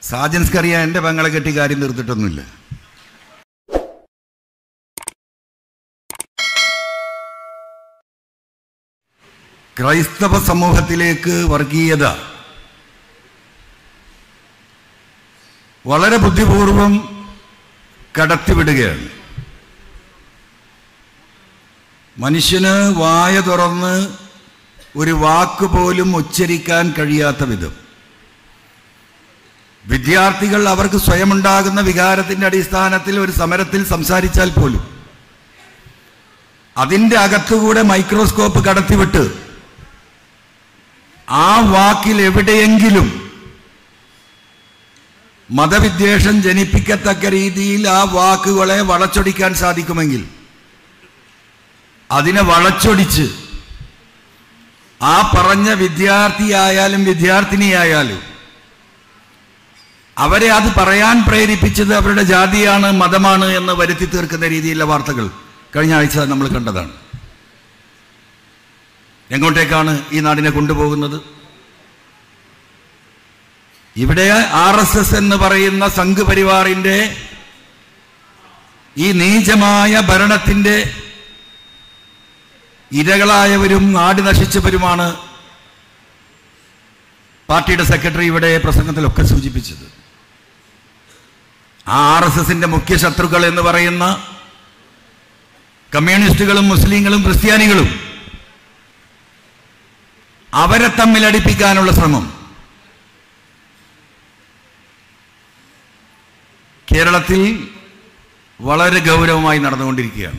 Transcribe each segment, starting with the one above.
സാജൻസ്കറിയ എൻ്റെ പെങ്ങളെ കെട്ടി കാര്യം തീർത്തിട്ടൊന്നുമില്ല ക്രൈസ്തവ സമൂഹത്തിലേക്ക് വർഗീയത വളരെ ബുദ്ധിപൂർവം കടത്തിവിടുകയാണ് മനുഷ്യന് വായ തുറന്ന് ഒരു വാക്ക് പോലും ഉച്ചരിക്കാൻ കഴിയാത്ത വിധം വിദ്യാർത്ഥികൾ അവർക്ക് സ്വയമുണ്ടാകുന്ന വികാരത്തിന്റെ അടിസ്ഥാനത്തിൽ ഒരു സമരത്തിൽ സംസാരിച്ചാൽ പോലും അതിൻ്റെ അകത്തുകൂടെ മൈക്രോസ്കോപ്പ് കടത്തിവിട്ട് ആ വാക്കിൽ എവിടെയെങ്കിലും മതവിദ്വേഷം ജനിപ്പിക്കത്തക്ക രീതിയിൽ ആ വാക്കുകളെ വളച്ചൊടിക്കാൻ സാധിക്കുമെങ്കിൽ അതിനെ വളച്ചൊടിച്ച് ആ പറഞ്ഞ വിദ്യാർത്ഥിയായാലും വിദ്യാർത്ഥിനിയായാലും അവരെ അത് പറയാൻ പ്രേരിപ്പിച്ചത് അവരുടെ ജാതിയാണ് മതമാണ് എന്ന് വരുത്തി തീർക്കുന്ന രീതിയിലുള്ള വാർത്തകൾ കഴിഞ്ഞ ആഴ്ച നമ്മൾ കണ്ടതാണ് എങ്ങോട്ടേക്കാണ് ഈ നാടിനെ കൊണ്ടുപോകുന്നത് ഇവിടെ ആർ എസ് എസ് എന്ന് പറയുന്ന സംഘ് പരിവാറിന്റെ ഈ നീചമായ ഭരണത്തിന്റെ ഇരകളായവരും നാട് നശിച്ചവരുമാണ് പാർട്ടിയുടെ സെക്രട്ടറി ഇവിടെ പ്രസംഗത്തിലൊക്കെ സൂചിപ്പിച്ചത് ആ ആർ എസ് എസിന്റെ മുഖ്യ ശത്രുക്കൾ എന്ന് പറയുന്ന കമ്മ്യൂണിസ്റ്റുകളും മുസ്ലിങ്ങളും ക്രിസ്ത്യാനികളും അവരെ തമ്മിൽ അടുപ്പിക്കാനുള്ള ശ്രമം കേരളത്തിൽ വളരെ ഗൗരവമായി നടന്നുകൊണ്ടിരിക്കുകയാണ്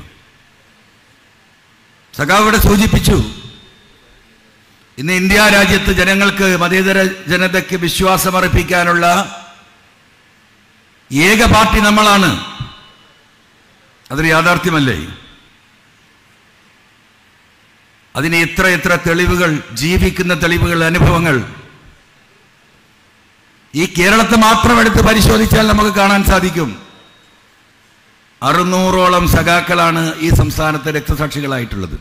സഖാവ് ഇവിടെ സൂചിപ്പിച്ചു ഇന്ന് ഇന്ത്യ രാജ്യത്ത് ജനങ്ങൾക്ക് മതേതര ജനതയ്ക്ക് വിശ്വാസമർപ്പിക്കാനുള്ള ഏക പാർട്ടി നമ്മളാണ് അതൊരു യാഥാർത്ഥ്യമല്ലേ അതിന് എത്ര എത്ര തെളിവുകൾ ജീവിക്കുന്ന തെളിവുകൾ അനുഭവങ്ങൾ ഈ കേരളത്തെ മാത്രം എടുത്ത് പരിശോധിച്ചാൽ നമുക്ക് കാണാൻ സാധിക്കും അറുന്നൂറോളം സഖാക്കളാണ് ഈ സംസ്ഥാനത്തെ രക്തസാക്ഷികളായിട്ടുള്ളത്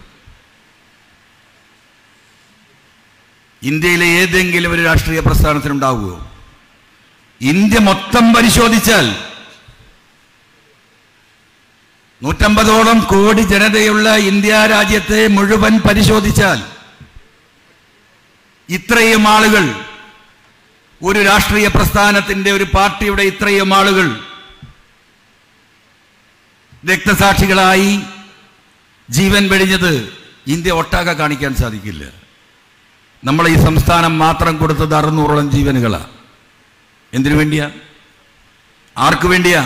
ഇന്ത്യയിലെ ഏതെങ്കിലും ഒരു രാഷ്ട്രീയ പ്രസ്ഥാനത്തിനുണ്ടാവുമോ ഇന്ത്യ മൊത്തം പരിശോധിച്ചാൽ നൂറ്റമ്പതോളം കോടി ജനതയുള്ള ഇന്ത്യ രാജ്യത്തെ മുഴുവൻ പരിശോധിച്ചാൽ ഇത്രയും ആളുകൾ ഒരു രാഷ്ട്രീയ പ്രസ്ഥാനത്തിന്റെ ഒരു പാർട്ടിയുടെ ഇത്രയും ആളുകൾ രക്തസാക്ഷികളായി ജീവൻ വെടിഞ്ഞത് ഇന്ത്യ ഒട്ടാകെ കാണിക്കാൻ സാധിക്കില്ല നമ്മൾ ഈ സംസ്ഥാനം മാത്രം കൊടുത്തത് അറുന്നൂറോളം ജീവനുകളാ എന്തിനു വേണ്ടിയാ ആർക്കു വേണ്ടിയാ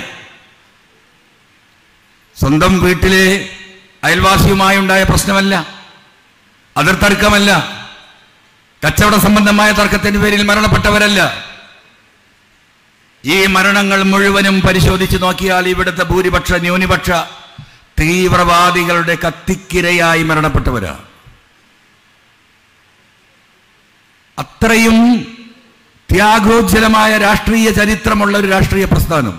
സ്വന്തം വീട്ടിലെ അയൽവാസിയുമായി ഉണ്ടായ പ്രശ്നമല്ല അതിർത്തർക്കമല്ല കച്ചവട സംബന്ധമായ തർക്കത്തിന്റെ പേരിൽ മരണപ്പെട്ടവരല്ല ഈ മരണങ്ങൾ മുഴുവനും പരിശോധിച്ച് നോക്കിയാൽ ഇവിടുത്തെ ഭൂരിപക്ഷ ന്യൂനപക്ഷ തീവ്രവാദികളുടെ കത്തിക്കിരയായി മരണപ്പെട്ടവരാണ് അത്രയും ത്യാഗോജ്ജലമായ രാഷ്ട്രീയ ചരിത്രമുള്ള ഒരു രാഷ്ട്രീയ പ്രസ്ഥാനം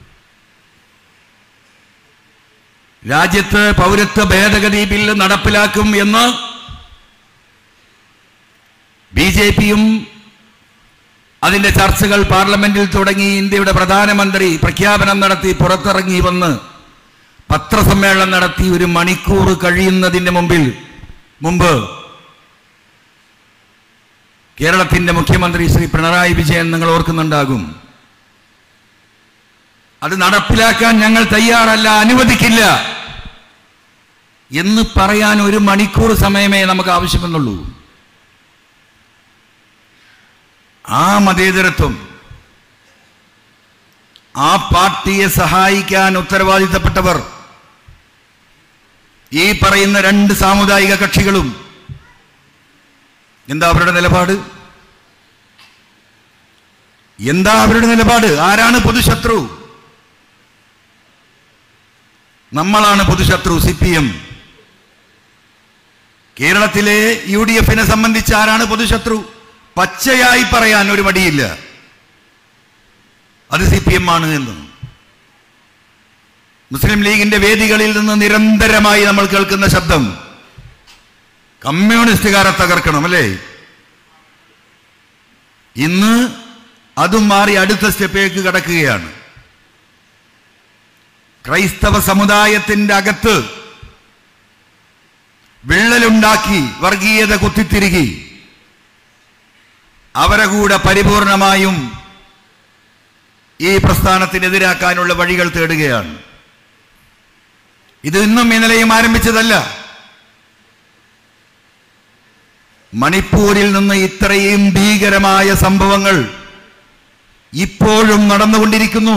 രാജ്യത്ത് പൗരത്വ ഭേദഗതി ബില്ല് നടപ്പിലാക്കും എന്ന് ബി ജെ പിയും അതിന്റെ ചർച്ചകൾ പാർലമെന്റിൽ തുടങ്ങി ഇന്ത്യയുടെ പ്രധാനമന്ത്രി പ്രഖ്യാപനം നടത്തി പുറത്തിറങ്ങി വന്ന് പത്രസമ്മേളനം നടത്തി ഒരു മണിക്കൂർ കഴിയുന്നതിന് മുമ്പിൽ മുമ്പ് കേരളത്തിന്റെ മുഖ്യമന്ത്രി ശ്രീ പിണറായി വിജയൻ നിങ്ങൾ ഓർക്കുന്നുണ്ടാകും അത് നടപ്പിലാക്കാൻ ഞങ്ങൾ തയ്യാറല്ല അനുവദിക്കില്ല എന്ന് പറയാൻ ഒരു മണിക്കൂർ സമയമേ നമുക്ക് ആവശ്യമെന്നുള്ളൂ ആ മതേതരത്വം ആ പാർട്ടിയെ സഹായിക്കാൻ ഉത്തരവാദിത്തപ്പെട്ടവർ ഈ പറയുന്ന രണ്ട് സാമുദായിക കക്ഷികളും എന്താ അവരുടെ നിലപാട് എന്താ അവരുടെ നിലപാട് ആരാണ് പൊതുശത്രു നമ്മളാണ് പൊതുശത്രു സി പി എം കേരളത്തിലെ യു ഡി എഫിനെ സംബന്ധിച്ച് ആരാണ് പൊതുശത്രു പച്ചയായി പറയാൻ ഒരു മടിയില്ല അത് സി പി എം ആണ് എന്ന് മുസ്ലിം ലീഗിന്റെ വേദികളിൽ നിന്ന് നിരന്തരമായി നമ്മൾ കേൾക്കുന്ന ശബ്ദം കമ്മ്യൂണിസ്റ്റുകാരെ തകർക്കണം അല്ലേ ഇന്ന് അതും മാറി അടുത്ത സ്റ്റെപ്പിലേക്ക് കടക്കുകയാണ് ക്രൈസ്തവ സമുദായത്തിന്റെ അകത്ത് വിള്ളലുണ്ടാക്കി വർഗീയത കുത്തിത്തിരുകി അവരെ കൂടെ പരിപൂർണമായും ഈ പ്രസ്ഥാനത്തിനെതിരാക്കാനുള്ള വഴികൾ തേടുകയാണ് ഇത് ഇന്നും ഇന്നലെയും ആരംഭിച്ചതല്ല മണിപ്പൂരിൽ നിന്ന് ഇത്രയും ഭീകരമായ സംഭവങ്ങൾ ഇപ്പോഴും നടന്നുകൊണ്ടിരിക്കുന്നു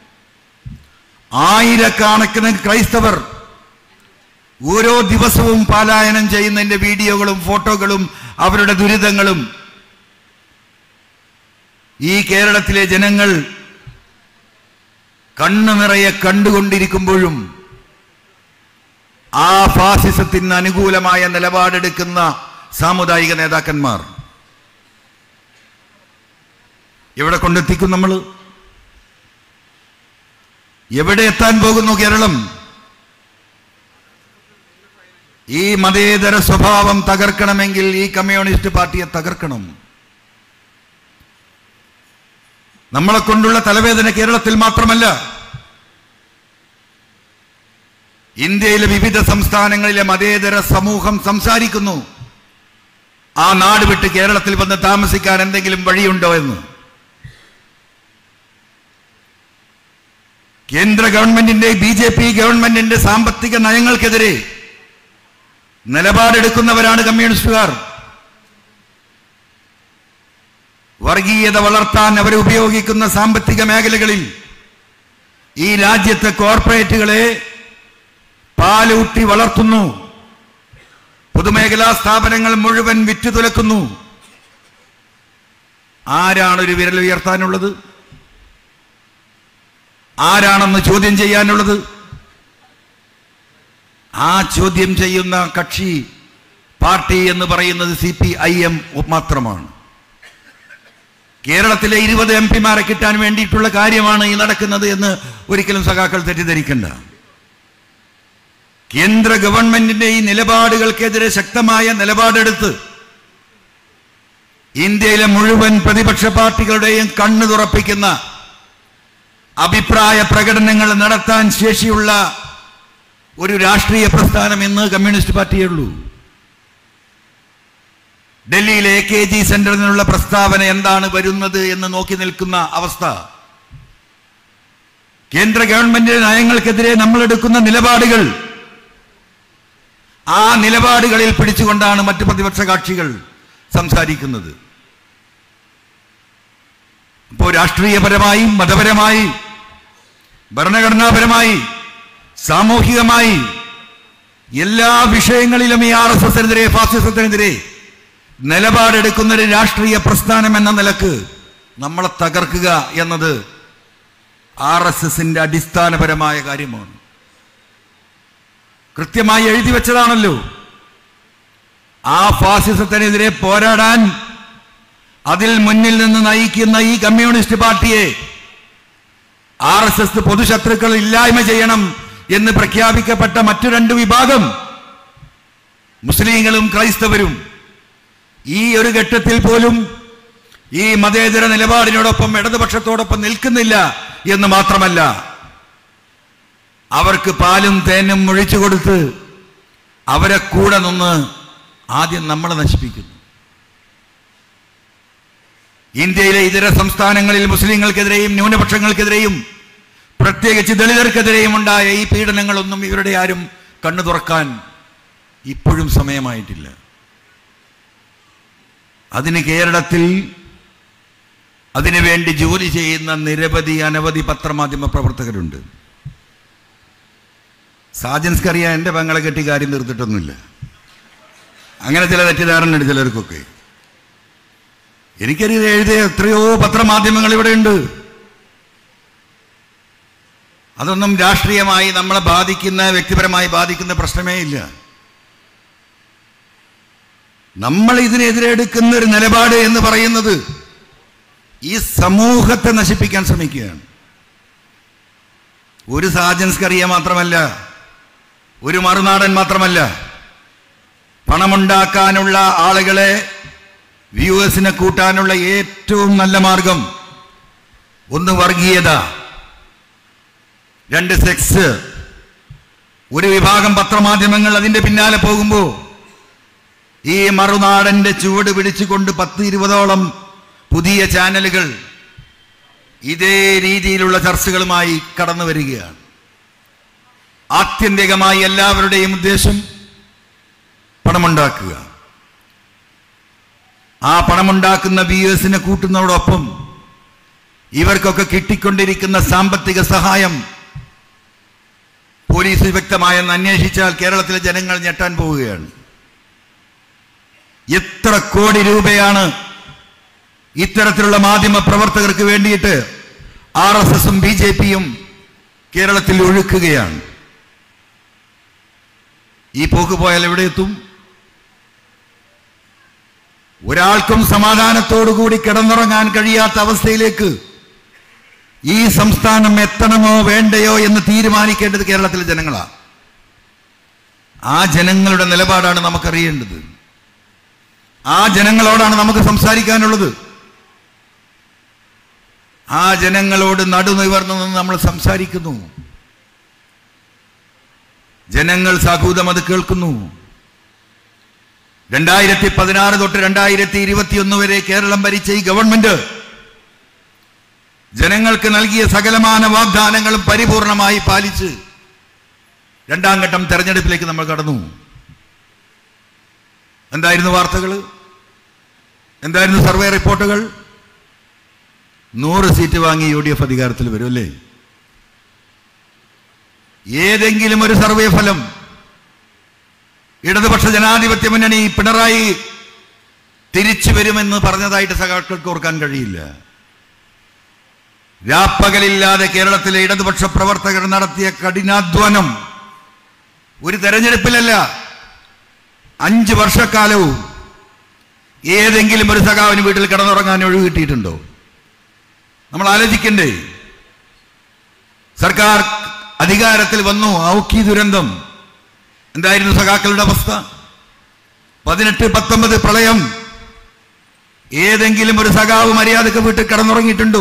ആയിരക്കണക്കിന് ക്രൈസ്തവർ ഓരോ ദിവസവും പാലായനം ചെയ്യുന്നതിന്റെ വീഡിയോകളും ഫോട്ടോകളും അവരുടെ ദുരിതങ്ങളും ഈ കേരളത്തിലെ ജനങ്ങൾ കണ്ണു നിറയെ കണ്ടുകൊണ്ടിരിക്കുമ്പോഴും ആ ഫാസിസത്തിന് അനുകൂലമായ നിലപാടെടുക്കുന്ന സാമുദായിക നേതാക്കന്മാർ എവിടെ കൊണ്ടെത്തിക്കും നമ്മൾ എവിടെ എത്താൻ പോകുന്നു കേരളം ഈ മതേതര സ്വഭാവം തകർക്കണമെങ്കിൽ ഈ കമ്മ്യൂണിസ്റ്റ് പാർട്ടിയെ തകർക്കണം നമ്മളെ കൊണ്ടുള്ള തലവേദന കേരളത്തിൽ മാത്രമല്ല ഇന്ത്യയിലെ വിവിധ സംസ്ഥാനങ്ങളിലെ മതേതര സമൂഹം സംസാരിക്കുന്നു ആ നാട് വിട്ട് കേരളത്തിൽ വന്ന് താമസിക്കാൻ എന്തെങ്കിലും വഴിയുണ്ടോ എന്ന് കേന്ദ്ര ഗവൺമെന്റിന്റെ ബി ജെ പി ഗവൺമെന്റിന്റെ സാമ്പത്തിക നയങ്ങൾക്കെതിരെ നിലപാടെടുക്കുന്നവരാണ് കമ്മ്യൂണിസ്റ്റുകാർ വർഗീയത വളർത്താൻ അവർ ഉപയോഗിക്കുന്ന സാമ്പത്തിക മേഖലകളിൽ ഈ രാജ്യത്തെ കോർപ്പറേറ്റുകളെ പാലൂട്ടി വളർത്തുന്നു പൊതുമേഖലാ സ്ഥാപനങ്ങൾ മുഴുവൻ വിറ്റുതുലക്കുന്നു ആരാണ് ഒരു വിരൽ ഉയർത്താനുള്ളത് ആരാണെന്ന് ചോദ്യം ചെയ്യാനുള്ളത് ആ ചോദ്യം ചെയ്യുന്ന കക്ഷി പാർട്ടി എന്ന് പറയുന്നത് സി പി ഐ എം മാത്രമാണ് കേരളത്തിലെ ഇരുപത് എം പിമാരെ കിട്ടാൻ വേണ്ടിയിട്ടുള്ള കാര്യമാണ് ഈ നടക്കുന്നത് എന്ന് ഒരിക്കലും സഖാക്കൾ തെറ്റിദ്ധരിക്കണ്ട കേന്ദ്ര ഗവൺമെന്റിന്റെ ഈ നിലപാടുകൾക്കെതിരെ ശക്തമായ നിലപാടെടുത്ത് ഇന്ത്യയിലെ മുഴുവൻ പ്രതിപക്ഷ പാർട്ടികളുടെയും കണ്ണു തുറപ്പിക്കുന്ന അഭിപ്രായ പ്രകടനങ്ങൾ നടത്താൻ ശേഷിയുള്ള ഒരു രാഷ്ട്രീയ പ്രസ്ഥാനം ഇന്ന് കമ്മ്യൂണിസ്റ്റ് പാർട്ടിയേ ഉള്ളൂ ഡൽഹിയിലെ എ കെ ജി സെന്ററിൽ നിന്നുള്ള പ്രസ്താവന എന്താണ് വരുന്നത് എന്ന് നോക്കി നിൽക്കുന്ന അവസ്ഥ കേന്ദ്ര ഗവൺമെന്റിന്റെ നയങ്ങൾക്കെതിരെ നമ്മൾ എടുക്കുന്ന നിലപാടുകൾ ആ നിലപാടുകളിൽ പിടിച്ചുകൊണ്ടാണ് മറ്റു പ്രതിപക്ഷ കക്ഷികൾ സംസാരിക്കുന്നത് ഇപ്പോൾ രാഷ്ട്രീയപരമായി മതപരമായി ഭരണഘടനാപരമായി സാമൂഹികമായി എല്ലാ വിഷയങ്ങളിലും ഈ ആർ എസ് എസിനെതിരെ ഫാസിസത്തിനെതിരെ നിലപാടെടുക്കുന്ന ഒരു രാഷ്ട്രീയ പ്രസ്ഥാനം എന്ന നിലക്ക് നമ്മളെ തകർക്കുക എന്നത് ആർ എസ് എസിന്റെ അടിസ്ഥാനപരമായ കാര്യമാണ് കൃത്യമായി എഴുതി വെച്ചതാണല്ലോ ആ ഫാസിസത്തിനെതിരെ പോരാടാൻ അതിൽ മുന്നിൽ നിന്ന് നയിക്കുന്ന ഈ കമ്മ്യൂണിസ്റ്റ് പാർട്ടിയെ ആർ എസ് എസ് പൊതുശത്രുക്കൾ ഇല്ലായ്മ ചെയ്യണം എന്ന് പ്രഖ്യാപിക്കപ്പെട്ട മറ്റു രണ്ട് വിഭാഗം മുസ്ലിങ്ങളും ക്രൈസ്തവരും ഈ ഒരു ഘട്ടത്തിൽ പോലും ഈ മതേതര നിലപാടിനോടൊപ്പം ഇടതുപക്ഷത്തോടൊപ്പം നിൽക്കുന്നില്ല എന്ന് മാത്രമല്ല അവർക്ക് പാലും തേനും ഒഴിച്ചു കൊടുത്ത് അവരെ കൂടെ നിന്ന് ആദ്യം നമ്മളെ നശിപ്പിക്കുന്നു ഇന്ത്യയിലെ ഇതര സംസ്ഥാനങ്ങളിൽ മുസ്ലിങ്ങൾക്കെതിരെയും ന്യൂനപക്ഷങ്ങൾക്കെതിരെയും പ്രത്യേകിച്ച് ദളിതർക്കെതിരെയും ഉണ്ടായ ഈ പീഡനങ്ങളൊന്നും ഇവരുടെ ആരും കണ്ണു തുറക്കാൻ ഇപ്പോഴും സമയമായിട്ടില്ല അതിന് കേരളത്തിൽ അതിനുവേണ്ടി ജോലി ചെയ്യുന്ന നിരവധി അനവധി പത്രമാധ്യമ പ്രവർത്തകരുണ്ട് സാജൻസ്കറിയ എൻ്റെ പെങ്ങളെ കെട്ടി കാര്യം തീർത്തിട്ടൊന്നുമില്ല അങ്ങനെ ചില തെറ്റിദ്ധാരണയുണ്ട് ചിലർക്കൊക്കെ എനിക്കറിയത് എഴുതിയ എത്രയോ പത്രമാധ്യമങ്ങൾ ഇവിടെ ഉണ്ട് അതൊന്നും രാഷ്ട്രീയമായി നമ്മളെ ബാധിക്കുന്ന വ്യക്തിപരമായി ബാധിക്കുന്ന പ്രശ്നമേ ഇല്ല നമ്മൾ ഇതിനെതിരെ എടുക്കുന്ന ഒരു നിലപാട് എന്ന് പറയുന്നത് ഈ സമൂഹത്തെ നശിപ്പിക്കാൻ ശ്രമിക്കുകയാണ് ഒരു സാജൻസ്കറിയ മാത്രമല്ല ഒരു മറുനാടൻ മാത്രമല്ല പണമുണ്ടാക്കാനുള്ള ആളുകളെ വ്യൂവേഴ്സിനെ കൂട്ടാനുള്ള ഏറ്റവും നല്ല മാർഗം ഒന്ന് വർഗീയത രണ്ട് സെക്സ് ഒരു വിഭാഗം പത്രമാധ്യമങ്ങൾ അതിന്റെ പിന്നാലെ പോകുമ്പോൾ ഈ മറുനാടന്റെ ചുവട് പിടിച്ചുകൊണ്ട് പത്ത് ഇരുപതോളം പുതിയ ചാനലുകൾ ഇതേ രീതിയിലുള്ള ചർച്ചകളുമായി കടന്നു വരികയാണ് ആത്യന്തികമായി എല്ലാവരുടെയും ഉദ്ദേശം പണമുണ്ടാക്കുക ആ പണമുണ്ടാക്കുന്ന ബി എസിനെ കൂട്ടുന്നതോടൊപ്പം ഇവർക്കൊക്കെ കിട്ടിക്കൊണ്ടിരിക്കുന്ന സാമ്പത്തിക സഹായം പോലീസ് വ്യക്തമായെന്ന് അന്വേഷിച്ചാൽ കേരളത്തിലെ ജനങ്ങൾ ഞെട്ടാൻ പോവുകയാണ് എത്ര കോടി രൂപയാണ് ഇത്തരത്തിലുള്ള മാധ്യമ പ്രവർത്തകർക്ക് വേണ്ടിയിട്ട് ആർ എസ് എസും ബി ജെ പിയും കേരളത്തിൽ ഒഴുക്കുകയാണ് ഈ പോക്ക് പോയാൽ എവിടെ എത്തും ഒരാൾക്കും സമാധാനത്തോടുകൂടി കിടന്നുറങ്ങാൻ കഴിയാത്ത അവസ്ഥയിലേക്ക് ഈ സംസ്ഥാനം എത്തണമോ വേണ്ടയോ എന്ന് തീരുമാനിക്കേണ്ടത് കേരളത്തിലെ ജനങ്ങളാണ് ആ ജനങ്ങളുടെ നിലപാടാണ് നമുക്കറിയേണ്ടത് ആ ജനങ്ങളോടാണ് നമുക്ക് സംസാരിക്കാനുള്ളത് ആ ജനങ്ങളോട് നടുനിവർന്നു നിന്ന് നമ്മൾ സംസാരിക്കുന്നു ജനങ്ങൾ സാഹൂതം അത് കേൾക്കുന്നു രണ്ടായിരത്തി പതിനാറ് തൊട്ട് രണ്ടായിരത്തി ഇരുപത്തിയൊന്ന് വരെ കേരളം ഭരിച്ച ഈ ഗവൺമെന്റ് ജനങ്ങൾക്ക് നൽകിയ സകലമാന വാഗ്ദാനങ്ങളും പരിപൂർണമായി പാലിച്ച് രണ്ടാം ഘട്ടം തെരഞ്ഞെടുപ്പിലേക്ക് നമ്മൾ കടന്നു എന്തായിരുന്നു വാർത്തകൾ എന്തായിരുന്നു സർവേ റിപ്പോർട്ടുകൾ നൂറ് സീറ്റ് വാങ്ങി യു ഡി എഫ് അധികാരത്തിൽ വരും അല്ലേ ഏതെങ്കിലും ഒരു സർവേ ഫലം ഇടതുപക്ഷ ജനാധിപത്യ മുന്നണി പിണറായി തിരിച്ചു വരുമെന്ന് പറഞ്ഞതായിട്ട് സഖാക്കൾക്ക് ഓർക്കാൻ കഴിയില്ല രാപ്പകലില്ലാതെ കേരളത്തിലെ ഇടതുപക്ഷ പ്രവർത്തകർ നടത്തിയ കഠിനാധ്വാനം ഒരു തെരഞ്ഞെടുപ്പിലല്ല അഞ്ച് വർഷക്കാലവും ഏതെങ്കിലും ഒരു സഖാവിന് വീട്ടിൽ കിടന്നുറങ്ങാൻ ഒഴിവ് കിട്ടിയിട്ടുണ്ടോ നമ്മൾ ആലോചിക്കണ്ടേ സർക്കാർ അധികാരത്തിൽ വന്നു ഔക്കി ദുരന്തം എന്തായിരുന്നു സഖാക്കളുടെ അവസ്ഥ പതിനെട്ട് പത്തൊമ്പത് പ്രളയം ഏതെങ്കിലും ഒരു സഖാവ് മര്യാദക്ക് വീട്ടിൽ കിടന്നുറങ്ങിയിട്ടുണ്ടോ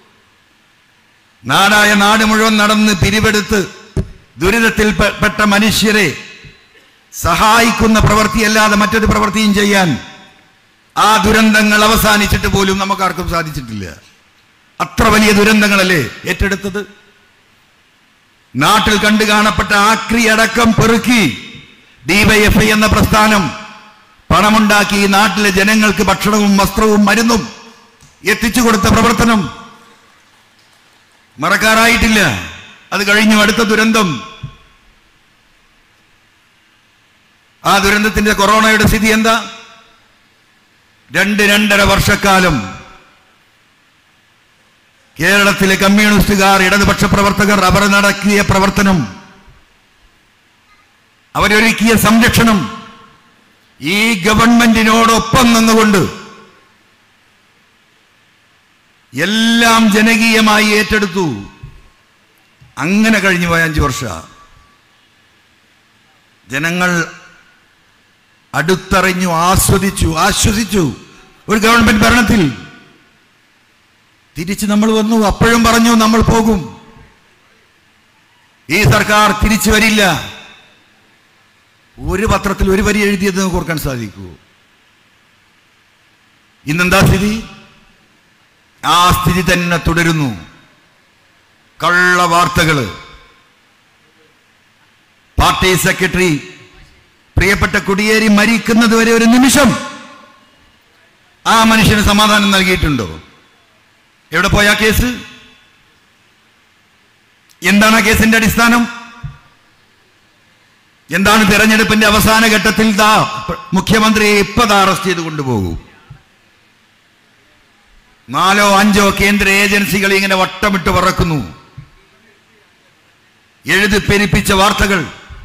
നാടായ നാട് മുഴുവൻ നടന്ന് പിരിവെടുത്ത് ദുരിതത്തിൽ പെ- പെട്ട മനുഷ്യരെ സഹായിക്കുന്ന പ്രവൃത്തിയല്ലാതെ മറ്റൊരു പ്രവൃത്തിയും ചെയ്യാൻ ആ ദുരന്തങ്ങൾ അവസാനിച്ചിട്ട് പോലും നമുക്കാർക്കും സാധിച്ചിട്ടില്ല അത്ര വലിയ ദുരന്തങ്ങളല്ലേ ഏറ്റെടുത്തത് നാട്ടിൽ കണ്ടു കാണപ്പെട്ട ആക്രി അടക്കം പെറുക്കി ഡിവൈഎഫ്ഐ എന്ന പ്രസ്ഥാനം പണമുണ്ടാക്കി ഈ നാട്ടിലെ ജനങ്ങൾക്ക് ഭക്ഷണവും വസ്ത്രവും മരുന്നും എത്തിച്ചു കൊടുത്ത പ്രവർത്തനം മറക്കാറായിട്ടില്ല അത് കഴിഞ്ഞു അടുത്ത ദുരന്തം ആ ദുരന്തത്തിന്റെ കൊറോണയുടെ സ്ഥിതി എന്താ രണ്ട് രണ്ടര വർഷക്കാലം കേരളത്തിലെ കമ്മ്യൂണിസ്റ്റുകാർ ഇടതുപക്ഷ പ്രവർത്തകർ അവർ നടത്തിയ പ്രവർത്തനം അവരൊരുക്കിയ സംരക്ഷണം ഈ ഗവൺമെന്റിനോടൊപ്പം നിന്നുകൊണ്ട് എല്ലാം ജനകീയമായി ഏറ്റെടുത്തു അങ്ങനെ കഴിഞ്ഞു പോയ അഞ്ചു വർഷ ജനങ്ങൾ അടുത്തറിഞ്ഞു ആസ്വദിച്ചു ആശ്വസിച്ചു ഒരു ഗവൺമെന്റ് ഭരണത്തിൽ തിരിച്ച് നമ്മൾ വന്നു അപ്പോഴും പറഞ്ഞു നമ്മൾ പോകും ഈ സർക്കാർ തിരിച്ചു വരില്ല ഒരു പത്രത്തിൽ ഒരു വരി എഴുതിയത് നമുക്ക് ഓർക്കാൻ സാധിക്കൂ ഇന്നെന്താ സ്ഥിതി ആ സ്ഥിതി തന്നെ തുടരുന്നു കള്ള വാർത്തകള് പാർട്ടി സെക്രട്ടറി പ്രിയപ്പെട്ട കുടിയേരി മരിക്കുന്നത് വരെ ഒരു നിമിഷം ആ മനുഷ്യന് സമാധാനം നൽകിയിട്ടുണ്ടോ എവിടെ പോയ ആ കേസ് എന്താണ് ആ കേസിന്റെ അടിസ്ഥാനം എന്താണ് തെരഞ്ഞെടുപ്പിന്റെ അവസാന ഘട്ടത്തിൽ ദാ മുഖ്യമന്ത്രിയെ ഇപ്പതാ അറസ്റ്റ് ചെയ്ത് കൊണ്ടുപോകൂ നാലോ അഞ്ചോ കേന്ദ്ര ഏജൻസികൾ ഇങ്ങനെ വട്ടമിട്ട് പറക്കുന്നു എഴുതി പെരിപ്പിച്ച വാർത്തകൾ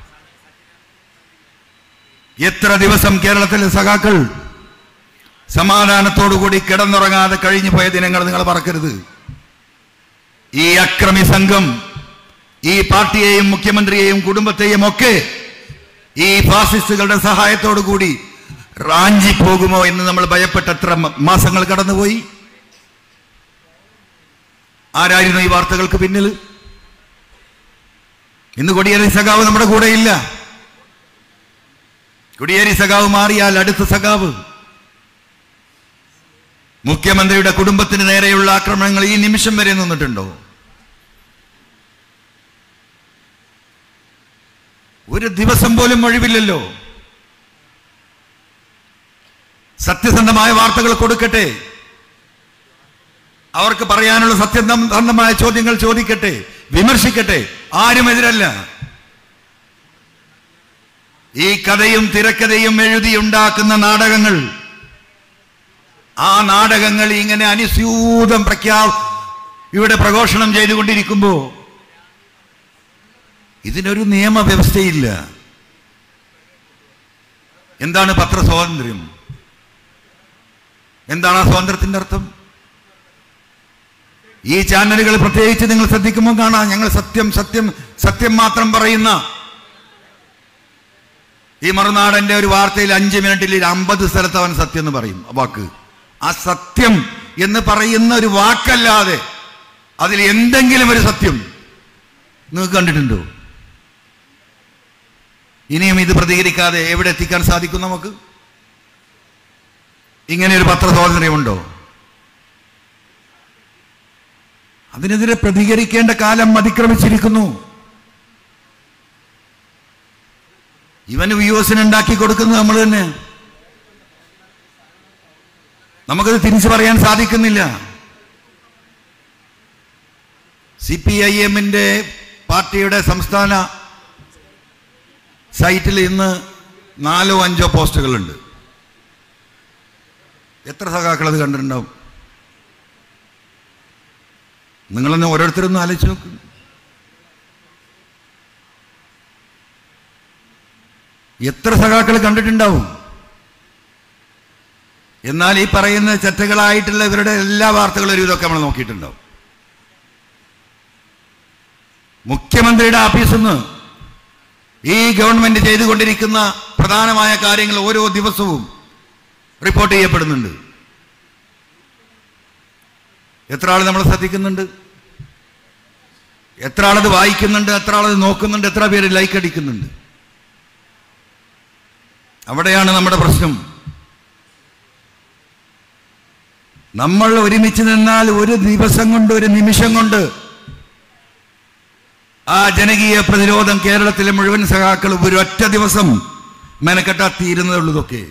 എത്ര ദിവസം കേരളത്തിലെ സഖാക്കൾ സമാധാനത്തോടുകൂടി കിടന്നുറങ്ങാതെ കഴിഞ്ഞു പോയ ദിനങ്ങൾ നിങ്ങൾ മറക്കരുത് ഈ അക്രമി സംഘം ഈ പാർട്ടിയെയും മുഖ്യമന്ത്രിയെയും കുടുംബത്തെയും ഒക്കെ ഈ ഫാസിസ്റ്റുകളുടെ സഹായത്തോടു കൂടി റാഞ്ചി പോകുമോ എന്ന് നമ്മൾ ഭയപ്പെട്ട എത്ര മ- മാസങ്ങൾ കടന്നുപോയി ആരായിരുന്നു ഈ വാർത്തകൾക്ക് പിന്നിൽ ഇന്ന് കൊടിയേരി സഖാവ് നമ്മുടെ കൂടെയില്ല കൊടിയേരി സഖാവ് മാറിയാൽ അടുത്ത സഖാവ് മുഖ്യമന്ത്രിയുടെ കുടുംബത്തിന് നേരെയുള്ള ആക്രമണങ്ങൾ ഈ നിമിഷം വരെ നിന്നിട്ടുണ്ടോ ഒരു ദിവസം പോലും ഒഴിവില്ലല്ലോ സത്യസന്ധമായ വാർത്തകൾ കൊടുക്കട്ടെ അവർക്ക് പറയാനുള്ള സത്യസന്ധമായ ചോദ്യങ്ങൾ ചോദിക്കട്ടെ വിമർശിക്കട്ടെ ആരും എതിരല്ല ഈ കഥയും തിരക്കഥയും എഴുതിയുണ്ടാക്കുന്ന നാടകങ്ങൾ ആ നാടകങ്ങൾ ഇങ്ങനെ അനുസ്യൂതം പ്രഖ്യാ ഇവിടെ പ്രഘോഷണം ചെയ്തുകൊണ്ടിരിക്കുമ്പോ ഇതിനൊരു നിയമവ്യവസ്ഥയില്ല എന്താണ് പത്രസ്വാതന്ത്ര്യം എന്താണ് ആ സ്വാതന്ത്ര്യത്തിന്റെ അർത്ഥം ഈ ചാനലുകൾ പ്രത്യേകിച്ച് നിങ്ങൾ ശ്രദ്ധിക്കുമ്പോൾ കാണാം ഞങ്ങൾ സത്യം സത്യം സത്യം മാത്രം പറയുന്ന ഈ മറുനാടന്റെ ഒരു വാർത്തയിൽ അഞ്ച് മിനിറ്റിൽ അമ്പത് സ്ഥലത്ത് അവൻ സത്യം എന്ന് പറയും ആ വാക്ക് ആ സത്യം എന്ന് പറയുന്ന ഒരു വാക്കല്ലാതെ അതിൽ എന്തെങ്കിലും ഒരു സത്യം നിങ്ങൾക്ക് കണ്ടിട്ടുണ്ടോ ഇനിയും ഇത് പ്രതികരിക്കാതെ എവിടെ എത്തിക്കാൻ സാധിക്കും നമുക്ക് ഇങ്ങനെ ഒരു പത്ര സ്വാതന്ത്ര്യമുണ്ടോ അതിനെതിരെ പ്രതികരിക്കേണ്ട കാലം അതിക്രമിച്ചിരിക്കുന്നു ഇവന് വ്യൂസിന് ഉണ്ടാക്കി കൊടുക്കുന്നത് നമ്മൾ തന്നെ നമുക്കത് തിരിച്ചു പറയാൻ സാധിക്കുന്നില്ല സി പി ഐ എമ്മിന്റെ പാർട്ടിയുടെ സംസ്ഥാന സൈറ്റിൽ ഇന്ന് നാലോ അഞ്ചോ പോസ്റ്റുകളുണ്ട് എത്ര സഖാക്കൾ അത് കണ്ടിട്ടുണ്ടാവും നിങ്ങളൊന്ന് ഓരോരുത്തരൊന്ന് ആലോചിച്ച് നോക്ക് എത്ര സഖാക്കൾ കണ്ടിട്ടുണ്ടാവും എന്നാൽ ഈ പറയുന്ന ചെറ്റകളായിട്ടുള്ള ഇവരുടെ എല്ലാ വാർത്തകളും ഒരു ഇതൊക്കെ നമ്മൾ നോക്കിയിട്ടുണ്ടാവും മുഖ്യമന്ത്രിയുടെ ഓഫീസിൽ നിന്ന് ഈ ഗവൺമെന്റ് ചെയ്തുകൊണ്ടിരിക്കുന്ന പ്രധാനമായ കാര്യങ്ങൾ ഓരോ ദിവസവും റിപ്പോർട്ട് ചെയ്യപ്പെടുന്നുണ്ട് എത്ര ആൾ നമ്മൾ ശ്രദ്ധിക്കുന്നുണ്ട് എത്ര ആളത് വായിക്കുന്നുണ്ട് എത്ര ആളത് നോക്കുന്നുണ്ട് എത്ര പേര് ലൈക്ക് അടിക്കുന്നുണ്ട് അവിടെയാണ് നമ്മുടെ പ്രശ്നം നമ്മൾ ഒരുമിച്ച് നിന്നാൽ ഒരു ദിവസം കൊണ്ട് ഒരു നിമിഷം കൊണ്ട് ആ ജനകീയ പ്രതിരോധം കേരളത്തിലെ മുഴുവൻ സഖാക്കളും ഒരു ഒറ്റ ദിവസം മെനക്കെട്ടാ തീരുന്നതുള്ളതൊക്കെ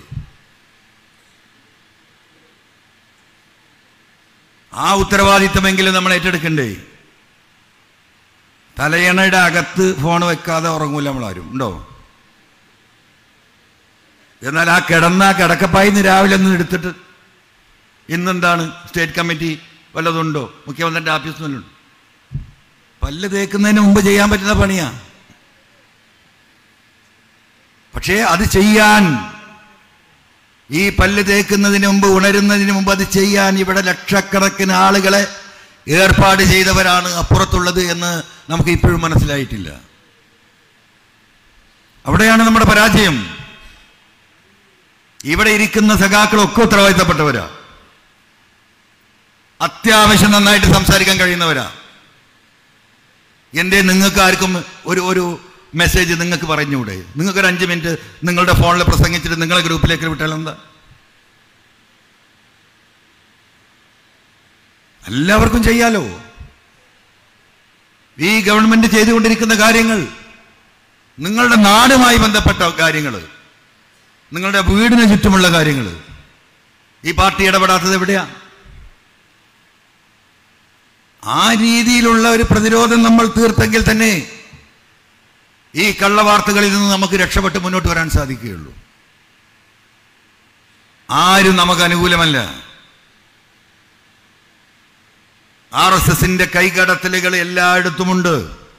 ആ ഉത്തരവാദിത്തമെങ്കിലും നമ്മൾ ഏറ്റെടുക്കണ്ടേ തലയണയുടെ അകത്ത് ഫോൺ വെക്കാതെ ഉറങ്ങൂല നമ്മളാരും ഉണ്ടോ എന്നാൽ ആ കിടന്ന ആ കിടക്കപ്പായിന്ന് രാവിലെ ഒന്ന് എടുത്തിട്ട് ഇന്നെന്താണ് സ്റ്റേറ്റ് കമ്മിറ്റി വല്ലതുണ്ടോ മുഖ്യമന്ത്രിയുടെ ഓഫീസ് വല്ലതും പല്ല് തേക്കുന്നതിന് മുമ്പ് ചെയ്യാൻ പറ്റുന്ന പണിയാ പക്ഷേ അത് ചെയ്യാൻ ഈ പല്ല് തേക്കുന്നതിന് മുമ്പ് ഉണരുന്നതിന് മുമ്പ് അത് ചെയ്യാൻ ഇവിടെ ലക്ഷക്കണക്കിന് ആളുകളെ ഏർപ്പാട് ചെയ്തവരാണ് അപ്പുറത്തുള്ളത് എന്ന് നമുക്ക് ഇപ്പോഴും മനസ്സിലായിട്ടില്ല അവിടെയാണ് നമ്മുടെ പരാജയം ഇവിടെ ഇരിക്കുന്ന സഖാക്കളൊക്കെ ഉത്തരവാദിത്തപ്പെട്ടവരാ അത്യാവശ്യം നന്നായിട്ട് സംസാരിക്കാൻ കഴിയുന്നവരാ എന്തേ നിങ്ങൾക്ക് ആർക്കും ഒരു ഒരു മെസ്സേജ് നിങ്ങൾക്ക് പറഞ്ഞുകൂടെ നിങ്ങൾക്ക് ഒരു അഞ്ച് മിനിറ്റ് നിങ്ങളുടെ ഫോണിൽ പ്രസംഗിച്ചിട്ട് നിങ്ങളെ ഗ്രൂപ്പിലേക്ക് വിട്ടാൽ എന്താ എല്ലാവർക്കും ചെയ്യാലോ ഈ ഗവൺമെന്റ് ചെയ്തുകൊണ്ടിരിക്കുന്ന കാര്യങ്ങൾ നിങ്ങളുടെ നാടുമായി ബന്ധപ്പെട്ട കാര്യങ്ങൾ നിങ്ങളുടെ വീടിന് ചുറ്റുമുള്ള കാര്യങ്ങൾ ഈ പാർട്ടി ഇടപെടാത്തത് എവിടെയാ ആ രീതിയിലുള്ള ഒരു പ്രതിരോധം നമ്മൾ തീർത്തെങ്കിൽ തന്നെ ഈ കള്ളവാർത്തകളിൽ നിന്ന് നമുക്ക് രക്ഷപ്പെട്ട് മുന്നോട്ട് വരാൻ സാധിക്കുകയുള്ളൂ ആരും നമുക്ക് അനുകൂലമല്ല ആർ എസ് എസിന്റെ കൈകടത്തലുകൾ എല്ലായിടത്തുമുണ്ട്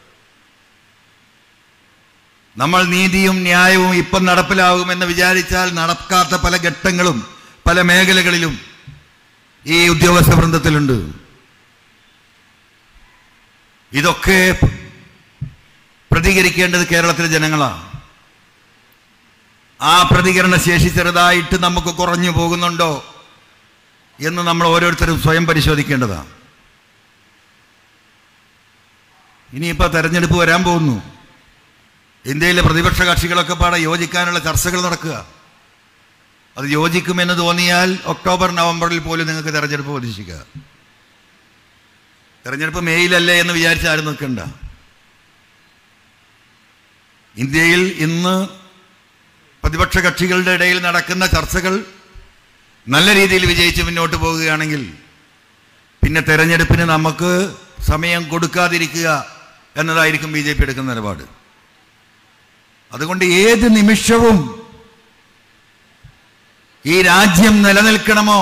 നമ്മൾ നീതിയും ന്യായവും ഇപ്പം നടപ്പിലാകുമെന്ന് വിചാരിച്ചാൽ നടക്കാത്ത പല ഘട്ടങ്ങളും പല മേഖലകളിലും ഈ ഉദ്യോഗസ്ഥ വൃന്ദത്തിലുണ്ട് ഇതൊക്കെ പ്രതികരിക്കേണ്ടത് കേരളത്തിലെ ജനങ്ങളാണ് ആ പ്രതികരണ ശേഷി ചെറുതായിട്ട് നമുക്ക് കുറഞ്ഞു പോകുന്നുണ്ടോ എന്ന് നമ്മൾ ഓരോരുത്തരും സ്വയം പരിശോധിക്കേണ്ടതാണ് ഇനിയിപ്പോൾ തെരഞ്ഞെടുപ്പ് വരാൻ പോകുന്നു ഇന്ത്യയിലെ പ്രതിപക്ഷ കക്ഷികളൊക്കെ പാടെ യോജിക്കാനുള്ള ചർച്ചകൾ നടക്കുക അത് യോജിക്കുമെന്ന് തോന്നിയാൽ ഒക്ടോബർ നവംബറിൽ പോലും നിങ്ങൾക്ക് തെരഞ്ഞെടുപ്പ് പ്രതീക്ഷിക്കുക തെരഞ്ഞെടുപ്പ് മെയ്യിലല്ലേ എന്ന് വിചാരിച്ച് ആരും നിൽക്കണ്ട ഇന്ത്യയിൽ ഇന്ന് പ്രതിപക്ഷ കക്ഷികളുടെ ഇടയിൽ നടക്കുന്ന ചർച്ചകൾ നല്ല രീതിയിൽ വിജയിച്ച് മുന്നോട്ട് പോകുകയാണെങ്കിൽ പിന്നെ തെരഞ്ഞെടുപ്പിന് നമുക്ക് സമയം കൊടുക്കാതിരിക്കുക എന്നതായിരിക്കും ബി ജെ പി എടുക്കുന്ന നിലപാട് അതുകൊണ്ട് ഏത് നിമിഷവും ഈ രാജ്യം നിലനിൽക്കണമോ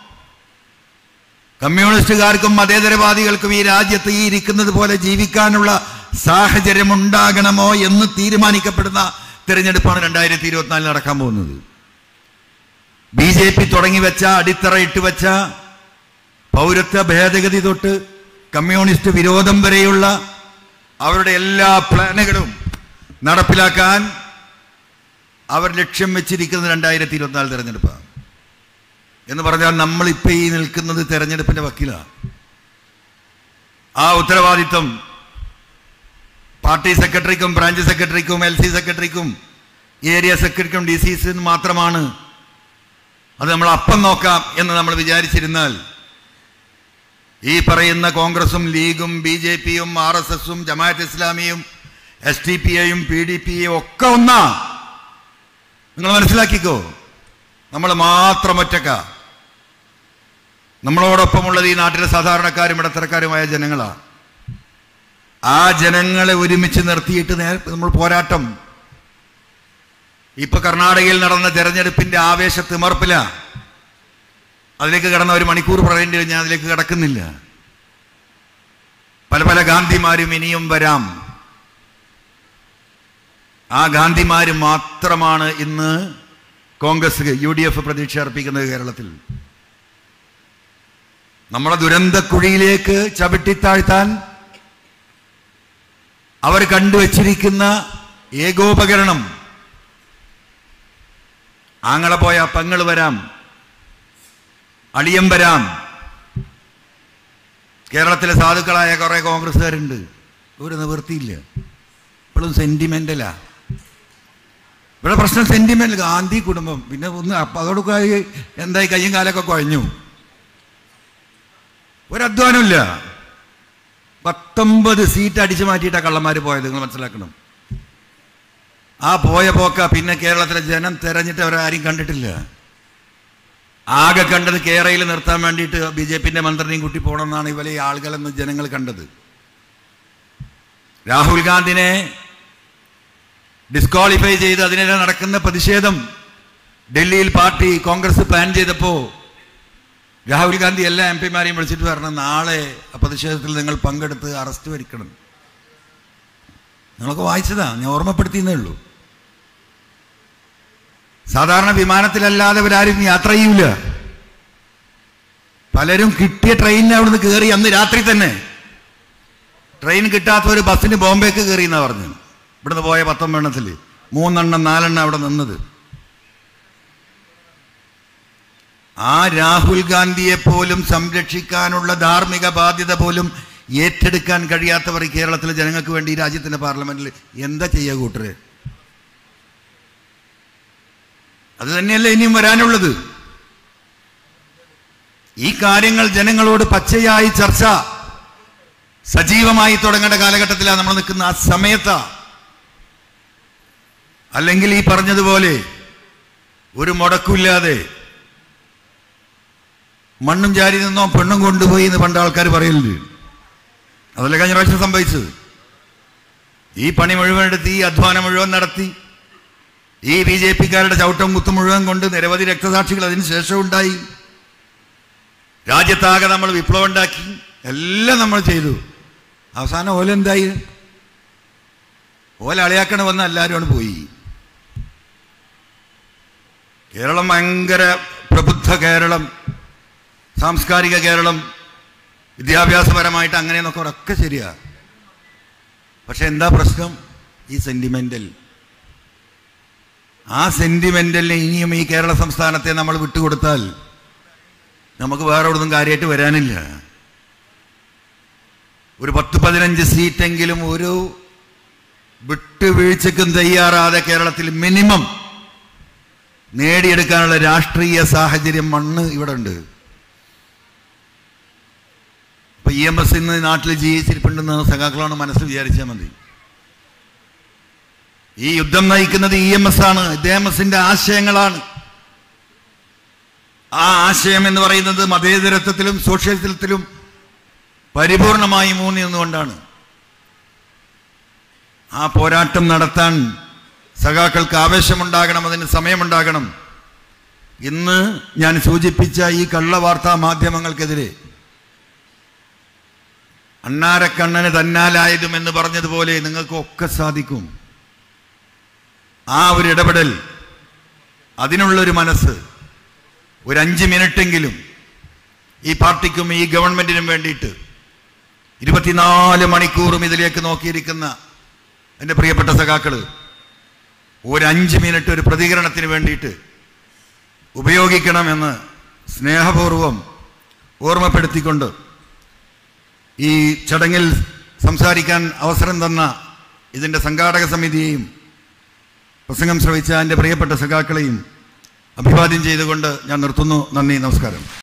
കമ്മ്യൂണിസ്റ്റുകാർക്കും മതേതരവാദികൾക്കും ഈ രാജ്യത്ത് ഈ ഇരിക്കുന്നത് പോലെ ജീവിക്കാനുള്ള സാഹചര്യം ഉണ്ടാകണമോ എന്ന് തീരുമാനിക്കപ്പെടുന്ന തിരഞ്ഞെടുപ്പാണ് രണ്ടായിരത്തി ഇരുപത്തിനാലിൽ നടക്കാൻ പോകുന്നത് ബി ജെ പി തുടങ്ങി വെച്ച അടിത്തറ ഇട്ടുവെച്ച പൗരത്വ ഭേദഗതി തൊട്ട് കമ്മ്യൂണിസ്റ്റ് വിരോധം വരെയുള്ള അവരുടെ എല്ലാ പ്ലാനുകളും നടപ്പിലാക്കാൻ അവർ ലക്ഷ്യം വെച്ചിരിക്കുന്നത് രണ്ടായിരത്തി ഇരുപത്തിനാല് തെരഞ്ഞെടുപ്പാണ് എന്ന് പറഞ്ഞാൽ നമ്മളിപ്പോൾ ഈ നിൽക്കുന്നത് തെരഞ്ഞെടുപ്പിന്റെ വക്കീലാണ് ആ ഉത്തരവാദിത്വം പാർട്ടി സെക്രട്ടറിക്കും ബ്രാഞ്ച് സെക്രട്ടറിക്കും എൽ സി സെക്രട്ടറിക്കും ഏരിയ സെക്രട്ടറിക്കും ഡി സി സിന് മാത്രമാണ് അത് നമ്മൾ അപ്പം നോക്കാം എന്ന് നമ്മൾ വിചാരിച്ചിരുന്നാൽ ഈ പറയുന്ന കോൺഗ്രസും ലീഗും ബി ജെ പിയും ആർ എസ് എസും ജമാഅത്ത് ഇസ്ലാമിയും എസ് ടി പി ഐയും പി ഡി പി ഐയും ഒക്കെ ഒന്നാ നിങ്ങൾ മനസ്സിലാക്കിക്കോ നമ്മൾ മാത്രം ഒറ്റക്ക നമ്മളോടൊപ്പമുള്ളത് ഈ നാട്ടിലെ സാധാരണക്കാരും ഇടത്തരക്കാരുമായ ജനങ്ങളാണ് ആ ജനങ്ങളെ ഒരുമിച്ച് നിർത്തിയിട്ട് നേ നമ്മൾ പോരാട്ടം ഇപ്പൊ കർണാടകയിൽ നടന്ന തെരഞ്ഞെടുപ്പിന്റെ ആവേശ തിമർപ്പില അതിലേക്ക് കടന്ന ഒരു മണിക്കൂർ പറയേണ്ടി വരും, ഞാൻ അതിലേക്ക് കടക്കുന്നില്ല പല പല ഗാന്ധിമാരും ഇനിയും വരാം ആ ഗാന്ധിമാര് മാത്രമാണ് ഇന്ന് കോൺഗ്രസ് യു ഡി എഫ് പ്രതീക്ഷ അർപ്പിക്കുന്നത് കേരളത്തിൽ നമ്മളെ ദുരന്തക്കുഴിയിലേക്ക് ചവിട്ടിത്താഴ്ത്താൻ അവർ കണ്ടുവച്ചിരിക്കുന്ന ഏകോപകരണം ആങ്ങളെ പോയ പങ്ങൾ വരാം അളിയം വരാം കേരളത്തിലെ സാധുക്കളായ കുറെ കോൺഗ്രസ്സുകാരുണ്ട് ഒരു നിവൃത്തിയില്ല ഇപ്പോഴും സെന്റിമെന്റലാ ഇവിടെ പ്രശ്നം സെന്റിമെന്റ് ഗാന്ധി കുടുംബം പിന്നെ ഒന്ന് അപ്പൊ അതോടൊക്കെ എന്തായി കയ്യും കാലൊക്കെ കുഴഞ്ഞു ഒരധ്വാനമില്ല പത്തൊമ്പത് സീറ്റ് അടിച്ചു മാറ്റിയിട്ടാ കള്ളന്മാർ പോയത് നിങ്ങൾ മനസ്സിലാക്കണം ആ പോയ പോക്ക പിന്നെ കേരളത്തിലെ ജനം തെരഞ്ഞിട്ട് അവരാരും കണ്ടിട്ടില്ല ആകെ കണ്ടത് കേരളയിൽ നിർത്താൻ വേണ്ടിയിട്ട് ബി ജെ പിന്റെ മന്ത്രിനെയും കൂട്ടി പോകണമെന്നാണ് ഇവരെ ഈ ആളുകളെന്ന് ജനങ്ങൾ കണ്ടത് രാഹുൽ ഗാന്ധിനെ ഡിസ്ക്വാളിഫൈ ചെയ്ത് അതിനെതിരെ നടക്കുന്ന പ്രതിഷേധം ഡൽഹിയിൽ പാർട്ടി കോൺഗ്രസ് പ്ലാൻ ചെയ്തപ്പോൾ രാഹുൽ ഗാന്ധി എല്ലാ എം പിമാരെയും വിളിച്ചിട്ട് പറഞ്ഞു നാളെ ആ പ്രതിഷേധത്തിൽ നിങ്ങൾ പങ്കെടുത്ത് അറസ്റ്റ് വരിക്കണം നിങ്ങളൊക്കെ വായിച്ചതാ ഞാൻ ഓർമ്മപ്പെടുത്തിയെന്നേ ഉള്ളൂ സാധാരണ വിമാനത്തിലല്ലാതെ ഇവരാരും യാത്ര ചെയ്യൂല പലരും കിട്ടിയ ട്രെയിനിന് അവിടുന്ന് കയറി അന്ന് രാത്രി തന്നെ ട്രെയിൻ കിട്ടാത്ത ഒരു ബസ്സിന് ബോംബെക്ക് കയറി എന്നാ പറഞ്ഞു ഇവിടുന്ന് പോയ പത്തൊമ്പതെണ്ണത്തിൽ മൂന്നെണ്ണം നാലെണ്ണം അവിടെ നിന്നത് ആ രാഹുൽ ഗാന്ധിയെ പോലും സംരക്ഷിക്കാനുള്ള ധാർമ്മിക ബാധ്യത പോലും ഏറ്റെടുക്കാൻ കഴിയാത്തവർ ഈ കേരളത്തിലെ ജനങ്ങൾക്ക് വേണ്ടി ഈ രാജ്യത്തിന്റെ പാർലമെന്റിൽ എന്താ ചെയ്യുക കൂട്ടര് അത് തന്നെയല്ലേ ഇനിയും വരാനുള്ളത് ഈ കാര്യങ്ങൾ ജനങ്ങളോട് പച്ചയായി ചർച്ച സജീവമായി തുടങ്ങേണ്ട കാലഘട്ടത്തിലാണ് നമ്മൾ നിൽക്കുന്ന ആ സമയത്താ അല്ലെങ്കിൽ ഈ പറഞ്ഞതുപോലെ ഒരു മുടക്കില്ലാതെ മണ്ണും ചാരി നിന്നോ പെണ്ണും കൊണ്ടുപോയി എന്ന് പണ്ട് ആൾക്കാർ പറയലുണ്ട് അതല്ലേ കഴിഞ്ഞ പ്രാവശ്യം സംഭവിച്ചത് ഈ പണി മുഴുവൻ എടുത്ത് ഈ അധ്വാനം മുഴുവൻ നടത്തി ഈ ബി ജെ പിക്കാരുടെ ചവിട്ടം കുത്തും മുഴുവൻ കൊണ്ട് നിരവധി രക്തസാക്ഷികൾ അതിന് ശേഷം ഉണ്ടായി രാജ്യത്താകെ നമ്മൾ വിപ്ലവം ഉണ്ടാക്കി എല്ലാം നമ്മൾ ചെയ്തു അവസാനം ഓല എന്തായി ഓല അളയാക്കണ വന്ന എല്ലാവരും പോയി കേരളം ഭയങ്കര പ്രബുദ്ധ കേരളം സാംസ്കാരിക കേരളം വിദ്യാഭ്യാസപരമായിട്ട് അങ്ങനെയെന്നൊക്കെ ഒക്കെ ശരിയാ പക്ഷെ എന്താ പ്രശ്നം ഈ സെന്റിമെന്റൽ ആ സെന്റിമെന്റലിനെ ഇനിയും ഈ കേരള സംസ്ഥാനത്തെ നമ്മൾ വിട്ടുകൊടുത്താൽ നമുക്ക് വേറെ ഒന്നും കാര്യമായിട്ട് വരാനില്ല ഒരു പത്ത് പതിനഞ്ച് സീറ്റെങ്കിലും ഒരു വിട്ടുവീഴ്ചക്കും തയ്യാറാതെ കേരളത്തിൽ മിനിമം നേടിയെടുക്കാനുള്ള രാഷ്ട്രീയ സാഹചര്യം മണ്ണ് ഇവിടെ ഉണ്ട് ഇപ്പൊ ഇ എം എസ് ഇന്ന് നാട്ടിൽ ജീവിച്ചിരിപ്പുണ്ടെന്ന് സഖാക്കളാണ് മനസ്സിൽ വിചാരിച്ചാൽ മതി ഈ യുദ്ധം നയിക്കുന്നത് ഇ എം എസ് ആണ് ഇദ്ദേഹം എസിന്റെ ആശയങ്ങളാണ് ആ ആശയം എന്ന് പറയുന്നത് മതേതരത്വത്തിലും സോഷ്യലിസത്തിലും പരിപൂർണമായി മൂന്നി നിന്നുകൊണ്ടാണ് ആ പോരാട്ടം നടത്താൻ സഖാക്കൾക്ക് ആവേശമുണ്ടാകണം അതിന് സമയമുണ്ടാകണം ഇന്ന് ഞാൻ സൂചിപ്പിച്ച ഈ കള്ളവാർത്താ മാധ്യമങ്ങൾക്കെതിരെ അണ്ണാരക്കണ്ണന് തന്നാലായതും എന്ന് പറഞ്ഞതുപോലെ നിങ്ങൾക്കൊക്കെ സാധിക്കും ആ ഒരു ഇടപെടൽ അതിനുള്ളൊരു മനസ്സ് ഒരു അഞ്ച് മിനിറ്റെങ്കിലും ഈ പാർട്ടിക്കും ഈ ഗവൺമെന്റിനും വേണ്ടിയിട്ട് ഇരുപത്തിനാല് മണിക്കൂറും ഇതിലേക്ക് നോക്കിയിരിക്കുന്ന എൻ്റെ പ്രിയപ്പെട്ട സഖാക്കള് ഒരു അഞ്ച് മിനിറ്റ് ഒരു പ്രതികരണത്തിന് വേണ്ടിയിട്ട് ഉപയോഗിക്കണമെന്ന് സ്നേഹപൂർവം ഓർമ്മപ്പെടുത്തിക്കൊണ്ട് ഈ ചടങ്ങിൽ സംസാരിക്കാൻ അവസരം തന്ന ഇതിൻ്റെ സംഘാടക സമിതിയെയും പ്രസംഗം ശ്രവിച്ച എൻ്റെ പ്രിയപ്പെട്ട സഖാക്കളെയും അഭിവാദ്യം ചെയ്തുകൊണ്ട് ഞാൻ നിർത്തുന്നു നന്ദി നമസ്കാരം